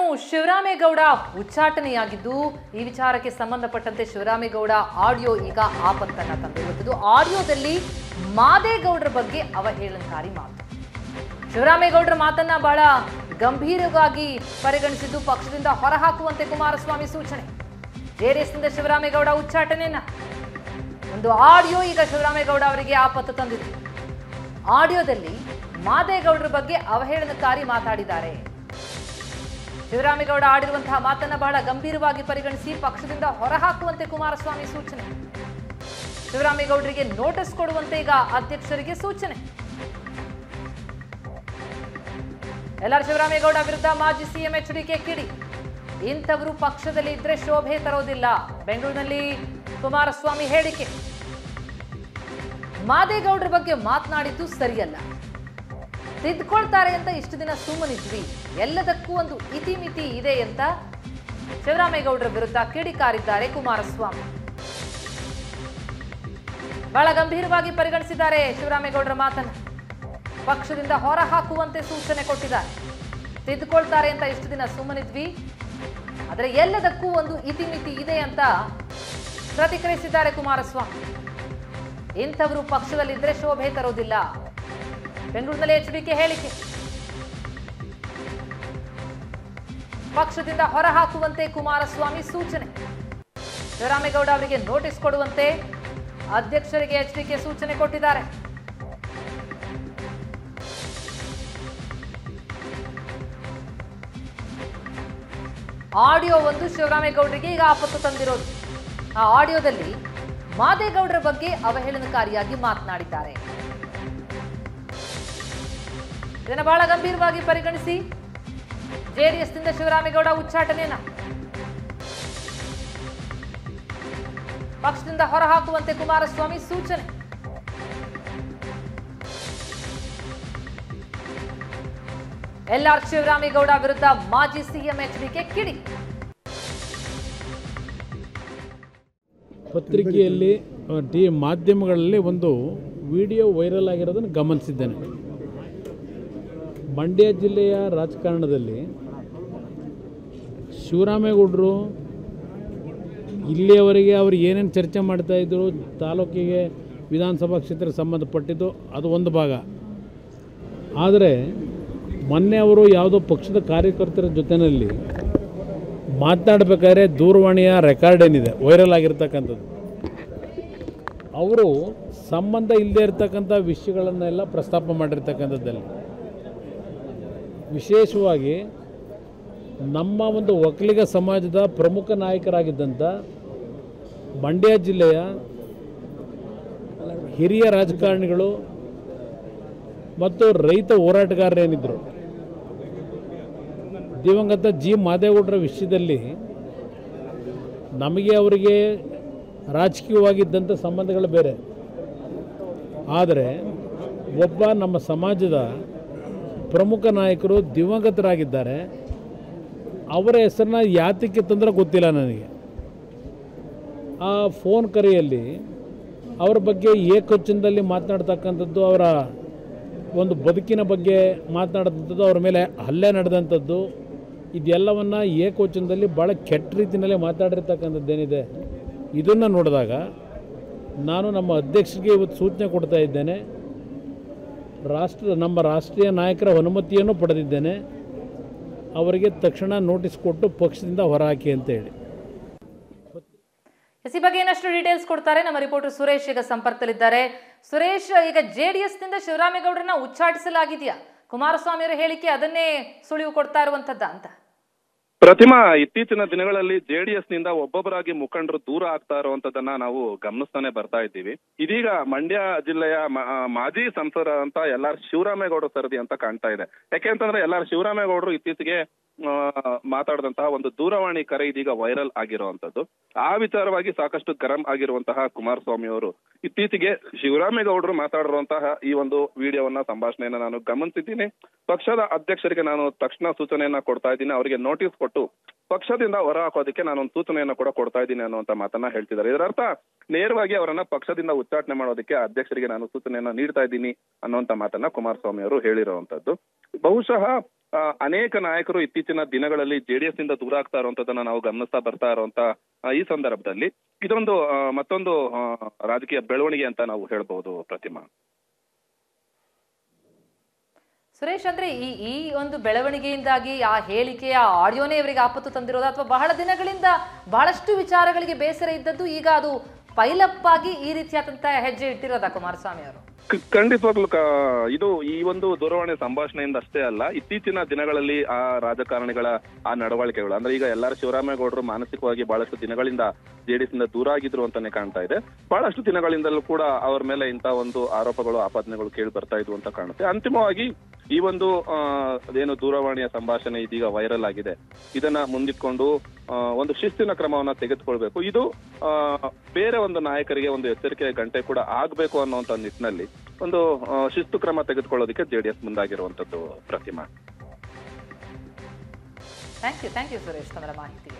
ಶಿವರಾಮೇಗೌಡ ಉಚ್ಚಾಟನೆಯಾಗಿದ್ದು ಈ ವಿಚಾರಕ್ಕೆ ಸಂಬಂಧಪಟ್ಟಂತೆ ಶಿವರಾಮೇಗೌಡ ಆಡಿಯೋ ಈಗ ಆಪತ್ತನ್ನ ತಂದಿರುವಂಥದ್ದು ಆಡಿಯೋದಲ್ಲಿ ಮಾದೇಗೌಡರ ಬಗ್ಗೆ ಅವಹೇಳನಕಾರಿ ಮಾತು ಶಿವರಾಮೇಗೌಡರ ಮಾತನ್ನ ಬಹಳ ಗಂಭೀರವಾಗಿ ಪರಿಗಣಿಸಿದ್ದು ಪಕ್ಷದಿಂದ ಹೊರಹಾಕುವಂತೆ ಕುಮಾರಸ್ವಾಮಿ ಸೂಚನೆ ಜೆಡಿಎಸ್ನಿಂದ ಶಿವರಾಮೇಗೌಡ ಉಚ್ಚಾಟನೆಯನ್ನ ಒಂದು ಆಡಿಯೋ ಈಗ ಶಿವರಾಮೇಗೌಡ ಅವರಿಗೆ ಆಪತ್ತು ತಂದಿದೆ ಆಡಿಯೋದಲ್ಲಿ ಮಾದೇಗೌಡರ ಬಗ್ಗೆ ಅವಹೇಳನಕಾರಿ ಮಾತಾಡಿದ್ದಾರೆ ಶಿವರಾಮೇಗೌಡ ಆಡಿರುವಂತಹ ಮಾತನ್ನ ಬಹಳ ಗಂಭೀರವಾಗಿ ಪರಿಗಣಿಸಿ ಪಕ್ಷದಿಂದ ಹೊರಹಾಕುವಂತೆ ಕುಮಾರಸ್ವಾಮಿ ಸೂಚನೆ ಶಿವರಾಮೇಗೌಡರಿಗೆ ನೋಟಿಸ್ ಕೊಡುವಂತೆ ಈಗ ಅಧ್ಯಕ್ಷರಿಗೆ ಸೂಚನೆ ಎಲ್ಆರ್ ಶಿವರಾಮೇಗೌಡ ವಿರುದ್ಧ ಮಾಜಿ ಸಿಎಂ ಎಚ್ ಡಿಕೆ ಕಿಡಿ ಇಂಥವರು ಪಕ್ಷದಲ್ಲಿ ಇದ್ರೆ ಶೋಭೆ ತರೋದಿಲ್ಲ ಬೆಂಗಳೂರಿನಲ್ಲಿ ಕುಮಾರಸ್ವಾಮಿ ಹೇಳಿಕೆ ಮಾದೇಗೌಡರ ಬಗ್ಗೆ ಮಾತನಾಡಿದ್ದು ಸರಿಯಲ್ಲ ತಿದ್ಕೊಳ್ತಾರೆ ಅಂತ ಇಷ್ಟು ದಿನ ಸುಮ್ಮನಿದ್ವಿ ಎಲ್ಲದಕ್ಕೂ ಒಂದು ಇತಿಮಿತಿ ಇದೆ ಅಂತ ಶಿವರಾಮೇಗೌಡರ ವಿರುದ್ಧ ಕಿಡಿಕಾರಿದ್ದಾರೆ ಕುಮಾರಸ್ವಾಮಿ ಬಹಳ ಗಂಭೀರವಾಗಿ ಪರಿಗಣಿಸಿದ್ದಾರೆ ಶಿವರಾಮೇಗೌಡರ ಮಾತನ್ನ ಪಕ್ಷದಿಂದ ಹೊರ ಹಾಕುವಂತೆ ಸೂಚನೆ ಕೊಟ್ಟಿದ್ದಾರೆ ತಿದ್ದುಕೊಳ್ತಾರೆ ಅಂತ ಇಷ್ಟು ದಿನ ಸುಮ್ಮನಿದ್ವಿ ಆದರೆ ಎಲ್ಲದಕ್ಕೂ ಒಂದು ಇತಿಮಿತಿ ಇದೆ ಅಂತ ಪ್ರತಿಕ್ರಿಯಿಸಿದ್ದಾರೆ ಕುಮಾರಸ್ವಾಮಿ ಇಂಥವರು ಪಕ್ಷದಲ್ಲಿದ್ರೆ ಶೋಭೆ ತರೋದಿಲ್ಲ ಬೆಂಗಳೂರಿನಲ್ಲಿ ಎಚ್ಡಿಕೆ ಹೇಳಿಕೆ ಪಕ್ಷದಿಂದ ಹೊರಹಾಕುವಂತೆ ಕುಮಾರಸ್ವಾಮಿ ಸೂಚನೆ ಶಿವರಾಮೇಗೌಡ ಅವರಿಗೆ ನೋಟಿಸ್ ಕೊಡುವಂತೆ ಅಧ್ಯಕ್ಷರಿಗೆ ಎಚ್ಡಿಕೆ ಸೂಚನೆ ಕೊಟ್ಟಿದ್ದಾರೆ ಆಡಿಯೋ ಒಂದು ಶಿವರಾಮೇಗೌಡರಿಗೆ ಈಗ ಆಪತ್ತು ತಂದಿರೋದು ಆ ಆಡಿಯೋದಲ್ಲಿ ಮಾದೇಗೌಡರ ಬಗ್ಗೆ ಅವಹೇಳನಕಾರಿಯಾಗಿ ಮಾತನಾಡಿದ್ದಾರೆ ಇದನ್ನು ಬಹಳ ಗಂಭೀರವಾಗಿ ಪರಿಗಣಿಸಿ ಜೆಡಿಎಸ್ನಿಂದ ಶಿವರಾಮೇಗೌಡ ಉಚ್ಚಾಟನೆಯನ್ನ ಪಕ್ಷದಿಂದ ಹೊರಹಾಕುವಂತೆ ಕುಮಾರಸ್ವಾಮಿ ಸೂಚನೆ ಎಲ್ಆರ್ ಶಿವರಾಮೇಗೌಡ ವಿರುದ್ಧ ಮಾಜಿ ಸಿಎಂ ಎಚ್ಡಿಕೆ ಕಿಡಿ ಪತ್ರಿಕೆಯಲ್ಲಿ ಆ, ಟಿ ಮಾಧ್ಯಮಗಳಲ್ಲಿ ಒಂದು ವಿಡಿಯೋ ವೈರಲ್ ಆಗಿರೋದನ್ನು ಗಮನಿಸಿದ್ದೇನೆ ಮಂಡ್ಯ ಜಿಲ್ಲೆಯ ರಾಜಕಾರಣದಲ್ಲಿ ಶಿವರಾಮೇಗೌಡರು ಇಲ್ಲಿಯವರೆಗೆ ಅವರು ಏನೇನು ಚರ್ಚೆ ಮಾಡ್ತಾಯಿದ್ರು ತಾಲೂಕಿಗೆ ವಿಧಾನಸಭಾ ಕ್ಷೇತ್ರಕ್ಕೆ ಸಂಬಂಧಪಟ್ಟಿದ್ದು ಅದು ಒಂದು ಭಾಗ ಆದರೆ ಮೊನ್ನೆ ಅವರು ಯಾವುದೋ ಪಕ್ಷದ ಕಾರ್ಯಕರ್ತರ ಜೊತೆಯಲ್ಲಿ ಮಾತನಾಡಬೇಕಾದ್ರೆ ದೂರವಾಣಿಯ ರೆಕಾರ್ಡ್ ಏನಿದೆ ವೈರಲ್ ಆಗಿರ್ತಕ್ಕಂಥದ್ದು ಅವರು ಸಂಬಂಧ ಇಲ್ಲದೆ ಇರತಕ್ಕಂಥ ವಿಷಯಗಳನ್ನೆಲ್ಲ ಪ್ರಸ್ತಾಪ ಮಾಡಿರ್ತಕ್ಕಂಥದ್ದಲ್ಲಿ ವಿಶೇಷವಾಗಿ ನಮ್ಮ ಒಂದು ಒಕ್ಕಲಿಗ ಸಮಾಜದ ಪ್ರಮುಖ ನಾಯಕರಾಗಿದ್ದಂಥ ಮಂಡ್ಯ ಜಿಲ್ಲೆಯ ಹಿರಿಯ ರಾಜಕಾರಣಿಗಳು ಮತ್ತು ರೈತ ಹೋರಾಟಗಾರರೇನಿದ್ದರು ದಿವಂಗತ ಜಿ ಮಾದೇಗೌಡರ ವಿಷಯದಲ್ಲಿ ನಮಗೆ ಅವರಿಗೆ ರಾಜಕೀಯವಾಗಿದ್ದಂಥ ಸಂಬಂಧಗಳು ಬೇರೆ ಆದರೆ ಒಬ್ಬ ನಮ್ಮ ಸಮಾಜದ ಪ್ರಮುಖ ನಾಯಕರು ದಿವಂಗತರಾಗಿದ್ದಾರೆ ಅವರ ಹೆಸರನ್ನ ಯಾತಕ್ಕೆ ತಂದ್ರೆ ಗೊತ್ತಿಲ್ಲ ನನಗೆ ಆ ಫೋನ್ ಕರೆಯಲ್ಲಿ ಅವರ ಬಗ್ಗೆ ಏಕವಚನದಲ್ಲಿ ಮಾತನಾಡ್ತಕ್ಕಂಥದ್ದು ಅವರ ಒಂದು ಬದುಕಿನ ಬಗ್ಗೆ ಮಾತನಾಡಿದಂಥದ್ದು ಅವ್ರ ಮೇಲೆ ಹಲ್ಲೆ ನಡೆದಂಥದ್ದು ಇದೆಲ್ಲವನ್ನು ಏಕವಚನದಲ್ಲಿ ಭಾಳ ಕೆಟ್ಟ ರೀತಿಯಲ್ಲೇ ಮಾತಾಡಿರ್ತಕ್ಕಂಥದ್ದೇನಿದೆ ಇದನ್ನು ನೋಡಿದಾಗ ನಾನು ನಮ್ಮ ಅಧ್ಯಕ್ಷರಿಗೆ ಇವತ್ತು ಸೂಚನೆ ಕೊಡ್ತಾ ಇದ್ದೇನೆ ರಾಷ್ಟ್ರ ನಮ್ಮ ರಾಷ್ಟ್ರೀಯ ನಾಯಕರ ಅನುಮತಿಯನ್ನು ಪಡೆದಿದ್ದೇನೆ ಅವರಿಗೆ ತಕ್ಷಣ ನೋಟಿಸ್ ಕೊಟ್ಟು ಪಕ್ಷದಿಂದ ಹೊರಹಾಕಿ ಅಂತ ಹೇಳಿ ಎಸ್ ಈ ಬಗ್ಗೆ ಏನಷ್ಟು ಡೀಟೇಲ್ಸ್ ಕೊಡ್ತಾರೆ ನಮ್ಮ ರಿಪೋರ್ಟರ್ ಸುರೇಶ್ ಈಗ ಸಂಪರ್ಕದಲ್ಲಿದ್ದಾರೆ ಸುರೇಶ್ ಈಗ ಜೆಡಿಎಸ್ ನಿಂದ ಶಿವರಾಮೇಗೌಡರನ್ನ ಉಚ್ಚಾಟಿಸಲಾಗಿದೆಯಾ ಕುಮಾರಸ್ವಾಮಿ ಅವರ ಹೇಳಿಕೆ ಅದನ್ನೇ ಸುಳಿವು ಕೊಡ್ತಾ ಇರುವಂತದ್ದ ಅಂತ ಪ್ರತಿಮಾ ಇತ್ತೀಚಿನ ದಿನಗಳಲ್ಲಿ ಜೆಡಿಎಸ್ ನಿಂದ ಒಬ್ಬೊಬ್ಬರಾಗಿ ಮುಖಂಡರು ದೂರ ಆಗ್ತಾ ಇರುವಂತದನ್ನ ನಾವು ಗಮನಿಸ್ತಾನೆ ಬರ್ತಾ ಇದ್ದೀವಿ ಇದೀಗ ಮಂಡ್ಯ ಜಿಲ್ಲೆಯ ಮ- ಆ, ಮಾಜಿ ಸಂಸದ ಅಂತ ಎಲ್ಲಾರ್ ಶಿವರಾಮೇಗೌಡರು ಸರದಿ ಅಂತ ಕಾಣ್ತಾ ಇದೆ ಯಾಕೆ ಅಂತಂದ್ರೆ ಎಲ್ಲಾರ್ ಶಿವರಾಮೇಗೌಡರು ಇತ್ತೀಚೆಗೆ ಆ, ಮಾತಾಡಿದಂತಹ ಒಂದು ದೂರವಾಣಿ ಕರೆ ಇದೀಗ ವೈರಲ್ ಆಗಿರುವಂತದ್ದು ಆ ವಿಚಾರವಾಗಿ ಸಾಕಷ್ಟು ಗರಂ ಆಗಿರುವಂತಹ ಕುಮಾರಸ್ವಾಮಿ ಅವರು ಇತ್ತೀಚೆಗೆ ಶಿವರಾಮೇಗೌಡರು ಮಾತಾಡಿರುವಂತಹ ಈ ಒಂದು ವಿಡಿಯೋವನ್ನ ಸಂಭಾಷಣೆಯನ್ನ ನಾನು ಗಮನಿಸಿದ್ದೀನಿ ಪಕ್ಷದ ಅಧ್ಯಕ್ಷರಿಗೆ ನಾನು ತಕ್ಷಣ ಸೂಚನೆಯನ್ನ ಕೊಡ್ತಾ ಇದ್ದೀನಿ ಅವರಿಗೆ ನೋಟಿಸ್ ಕೊಟ್ಟು ಪಕ್ಷದಿಂದ ಹೊರ ಹಾಕೋದಕ್ಕೆ ನಾನು ಒಂದು ಸೂಚನೆಯನ್ನ ಕೂಡ ಕೊಡ್ತಾ ಇದ್ದೀನಿ ಅನ್ನುವಂತ ಮಾತನ್ನ ಹೇಳ್ತಿದ್ದಾರೆ ಇದರ ಅರ್ಥ ನೇರವಾಗಿ ಅವರನ್ನ ಪಕ್ಷದಿಂದ ಉಚ್ಚಾಟನೆ ಮಾಡೋದಕ್ಕೆ ಅಧ್ಯಕ್ಷರಿಗೆ ನಾನು ಸೂಚನೆಯನ್ನ ನೀಡ್ತಾ ಇದ್ದೀನಿ ಅನ್ನುವಂತ ಮಾತನ್ನ ಕುಮಾರಸ್ವಾಮಿ ಅವರು ಹೇಳಿರುವಂತದ್ದು ಬಹುಶಃ ಆ, ಅನೇಕ ನಾಯಕರು ಇತ್ತೀಚಿನ ದಿನಗಳಲ್ಲಿ ಜೆಡಿಎಸ್ ನಿಂದ ದೂರ ಆಗ್ತಾ ಇರುವಂತದನ್ನ ನಾವು ಗಮನಿಸ್ತಾ ಬರ್ತಾ ಇರುವಂತ ಆ, ಈ ಸಂದರ್ಭದಲ್ಲಿ ಇದೊಂದು ಆ, ಮತ್ತೊಂದು ಆ, ರಾಜಕೀಯ ಬೆಳವಣಿಗೆ ಅಂತ ನಾವು ಹೇಳ್ಬಹುದು ಪ್ರತಿಮಾ ಸುರೇಶ್ ಅಂದ್ರೆ ಈ ಈ ಒಂದು ಬೆಳವಣಿಗೆಯಿಂದಾಗಿ ಆ ಹೇಳಿಕೆಯ ಆಡಿಯೋನೇ ಇವರಿಗೆ ಆಪತ್ತು ತಂದಿರೋದು ಅಥವಾ ಬಹಳ ದಿನಗಳಿಂದ ಬಹಳಷ್ಟು ವಿಚಾರಗಳಿಗೆ ಬೇಸರ ಇದ್ದದ್ದು ಈಗ ಅದು ಪೈಲಪ್ ಆಗಿ ಈ ರೀತಿಯಾದಂತಹ ಹೆಜ್ಜೆ ಇಟ್ಟಿರೋದಾ ಕುಮಾರಸ್ವಾಮಿ ಅವರು ಕ- ಖಂಡಿತವಾಗ್ಲು ಕ- ಇದು ಈ ಒಂದು ದೂರವಾಣಿ ಸಂಭಾಷಣೆಯಿಂದ ಅಷ್ಟೇ ಅಲ್ಲ ಇತ್ತೀಚಿನ ದಿನಗಳಲ್ಲಿ ಆ ರಾಜಕಾರಣಿಗಳ ಆ ನಡವಳಿಕೆಗಳು ಅಂದ್ರೆ ಈಗ ಎಲ್ಲಾರು ಶಿವರಾಮೇಗೌಡರು ಮಾನಸಿಕವಾಗಿ ಬಹಳಷ್ಟು ದಿನಗಳಿಂದ ಜೆಡಿಎಸ್ ಇಂದ ದೂರ ಆಗಿದ್ರು ಅಂತಾನೆ ಕಾಣ್ತಾ ಇದೆ ಬಹಳಷ್ಟು ದಿನಗಳಿಂದಲೂ ಕೂಡ ಅವರ ಮೇಲೆ ಇಂತ ಒಂದು ಆರೋಪಗಳು ಆಪಾದನೆಗಳು ಕೇಳಿ ಬರ್ತಾ ಇದ್ವು ಅಂತ ಕಾಣುತ್ತೆ ಅಂತಿಮವಾಗಿ ಈ ಒಂದು ಆ, ಅದೇನು ದೂರವಾಣಿಯ ಸಂಭಾಷಣೆ ಇದೀಗ ವೈರಲ್ ಆಗಿದೆ ಇದನ್ನ ಮುಂದಿಟ್ಕೊಂಡು ಆ, ಒಂದು ಶಿಸ್ತಿನ ಕ್ರಮವನ್ನ ತೆಗೆದುಕೊಳ್ಬೇಕು ಇದು ಆ, ಬೇರೆ ಒಂದು ನಾಯಕರಿಗೆ ಒಂದು ಎಚ್ಚರಿಕೆ ಗಂಟೆ ಕೂಡ ಆಗ್ಬೇಕು ಅನ್ನುವಂತ ನಿಟ್ಟಿನಲ್ಲಿ ಒಂದು ಆ, ಶಿಸ್ತು ಕ್ರಮ ತೆಗೆದುಕೊಳ್ಳೋದಕ್ಕೆ ಜೆಡಿಎಸ್ ಮುಂದಾಗಿರುವಂತದ್ದು Pratima thank you thank you Suresh ತಮ್ಮ ಮಾಹಿತಿಗೆ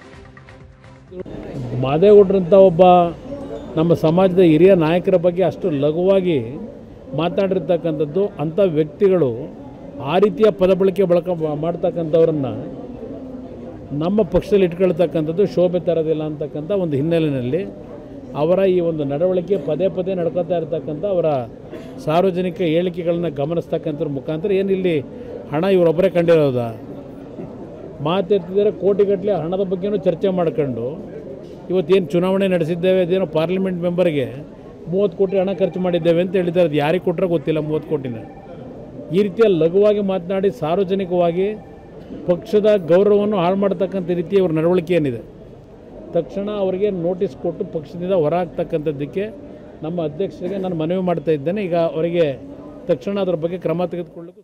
ಮಾದೇಗೌಡರಂಥ ಒಬ್ಬ ನಮ್ಮ ಸಮಾಜದ ಹಿರಿಯ ನಾಯಕರ ಬಗ್ಗೆ ಅಷ್ಟು ಲಘುವಾಗಿ ಮಾತಾಡಿರ್ತಕ್ಕಂಥದ್ದು ಅಂಥ ವ್ಯಕ್ತಿಗಳು ಆ ರೀತಿಯ ಪದ ಬಳಕೆ ಬಳಕ ಮಾಡ್ತಕ್ಕಂಥವ್ರನ್ನ ನಮ್ಮ ಪಕ್ಷದಲ್ಲಿ ಇಟ್ಕೊಳ್ತಕ್ಕಂಥದ್ದು ಶೋಭೆ ತರೋದಿಲ್ಲ ಅಂತಕ್ಕಂಥ ಒಂದು ಹಿನ್ನೆಲೆಯಲ್ಲಿ ಅವರ ಈ ಒಂದು ನಡವಳಿಕೆ ಪದೇ ಪದೇ ನಡ್ಕೊತಾ ಇರ್ತಕ್ಕಂಥ ಅವರ ಸಾರ್ವಜನಿಕ ಹೇಳಿಕೆಗಳನ್ನ ಗಮನಿಸ್ತಕ್ಕಂಥದ್ರ ಮುಖಾಂತರ ಏನಿಲ್ಲಿ ಹಣ ಇವರೊಬ್ಬರೇ ಕಂಡಿರೋದಾ ಮಾತೆತ್ತಿದರೆ ಕೋಟಿಗಟ್ಟಲೆ ಹಣದ ಬಗ್ಗೆನೂ ಚರ್ಚೆ ಮಾಡ್ಕೊಂಡು ಇವತ್ತೇನು ಚುನಾವಣೆ ನಡೆಸಿದ್ದೇವೆ ಅದೇನೋ ಪಾರ್ಲಿಮೆಂಟ್ ಮೆಂಬರ್ಗೆ ಮೂವತ್ತು ಕೋಟಿ ಹಣ ಖರ್ಚು ಮಾಡಿದ್ದೇವೆ ಅಂತ ಹೇಳಿದ್ದಾರೆ ಅದು ಯಾರಿಗೆ ಕೊಟ್ಟರೆ ಗೊತ್ತಿಲ್ಲ ಮೂವತ್ತು ಕೋಟಿನ ಈ ರೀತಿಯ ಲಘುವಾಗಿ ಮಾತನಾಡಿ ಸಾರ್ವಜನಿಕವಾಗಿ ಪಕ್ಷದ ಗೌರವವನ್ನು ಹಾಳು ಮಾಡ್ತಕ್ಕಂಥ ರೀತಿ ಅವ್ರ ನಡವಳಿಕೆ ಏನಿದೆ ತಕ್ಷಣ ಅವರಿಗೆ ನೋಟಿಸ್ ಕೊಟ್ಟು ಪಕ್ಷದಿಂದ ಹೊರ ಹಾಕ್ತಕ್ಕಂಥದ್ದಕ್ಕೆ ನಮ್ಮ ಅಧ್ಯಕ್ಷರಿಗೆ ನಾನು ಮನವಿ ಮಾಡ್ತಾ ಇದ್ದೇನೆ ಈಗ ಅವರಿಗೆ ತಕ್ಷಣ ಅದರ ಬಗ್ಗೆ ಕ್ರಮ ತೆಗೆದುಕೊಳ್ಳೋದು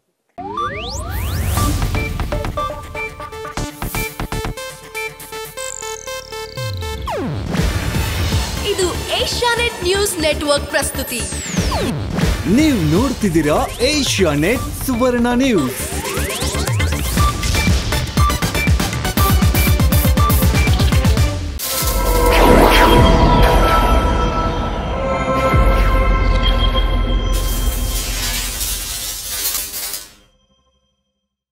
ಇದು ಏಷ್ಯಾನೆಟ್ ನ್ಯೂಸ್ ನೆಟ್ವರ್ಕ್ ಪ್ರಸ್ತುತಿ ನೀವು ನೋಡ್ತಿದ್ದೀರಾ ಏಷ್ಯಾ ನೆಟ್ ಸುವರ್ಣ ನ್ಯೂಸ್